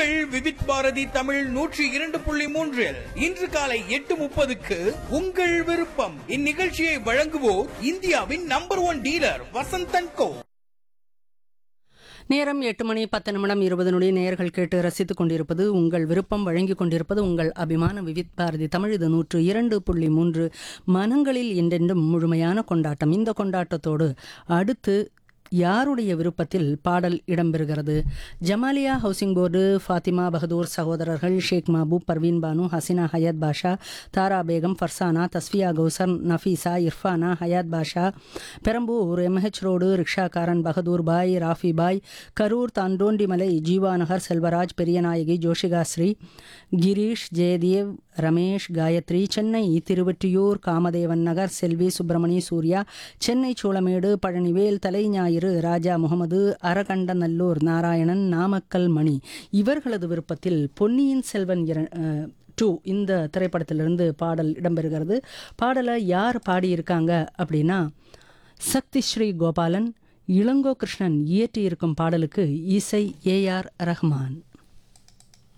உங்கள் விவித் பாரதி தமிழ் நூற்றி இரண்டு புள்ளி மூன்றில் இன்று காலை எட்டு முப்பதுக்கு உங்கள் விருப்பம் இந்நிகழ்ச்சியை வழங்குவோர் இந்தியாவின் number one dealer Vasanthan co நேரம் எட்டு மணி பத்து நிமிடம் இருபது நொடி நேயர்கள் கேட்டு ரசித்துக் கொண்டிருப்பது உங்கள் விருப்பம் வழங்கிக் கொண்டிருப்பது உங்கள் அபிமான விவித் பாரதி தமிழ் இது நூற்று இரண்டு புள்ளி மூன்று மனங்களில் என்றென்றும் முழுமையான கொண்டாட்டம் இந்த கொண்டாட்டத்தோடு அடுத்து யாருடைய விருப்பத்தில் பாடல் இடம்பெறுகிறது ஜமாலியா ஹவுசிங் போர்டு ஃபாத்திமா பகதூர் சகோதரர்கள் ஷேக் மஹபூப் பர்வீன் பானு ஹசினா ஹயாத் பாஷா தாரா பேகம் ஃபர்சானா தஸ்ஃபியா கௌசர் நஃபீசா இர்ஃபானா ஹயாத் பாஷா பெரம்பூர் எம்ஹெச் ரோடு ரிக்ஷாக்காரன் பகதூர் பாய் ராஃபி பாய் கரூர் தாண்டோண்டிமலை ஜீவா நகர் செல்வராஜ் பெரியநாயகி ஜோஷிகா ஸ்ரீ கிரீஷ் ஜெயதேவ் ரமேஷ் காயத்ரி சென்னை திருவெற்றியூர் காமதேவன் நகர் செல்வி சுப்பிரமணி சூர்யா சென்னை சோளமேடு பழனிவேல் தலைஞாயிறு ராஜா முகமது அரகண்டநல்லூர் நாராயணன் நாமக்கல் மணி இவர்களது விருப்பத்தில் பொன்னியின் செல்வன் இர- அஹ், டூ இந்த திரைப்படத்திலிருந்து பாடல் இடம்பெறுகிறது பாடலை யார் பாடியிருக்காங்க அப்படின்னா சக்தி ஸ்ரீ கோபாலன் இளங்கோ கிருஷ்ணன் இயற்றியிருக்கும் பாடலுக்கு இசை ஏஆர் ரஹ்மான்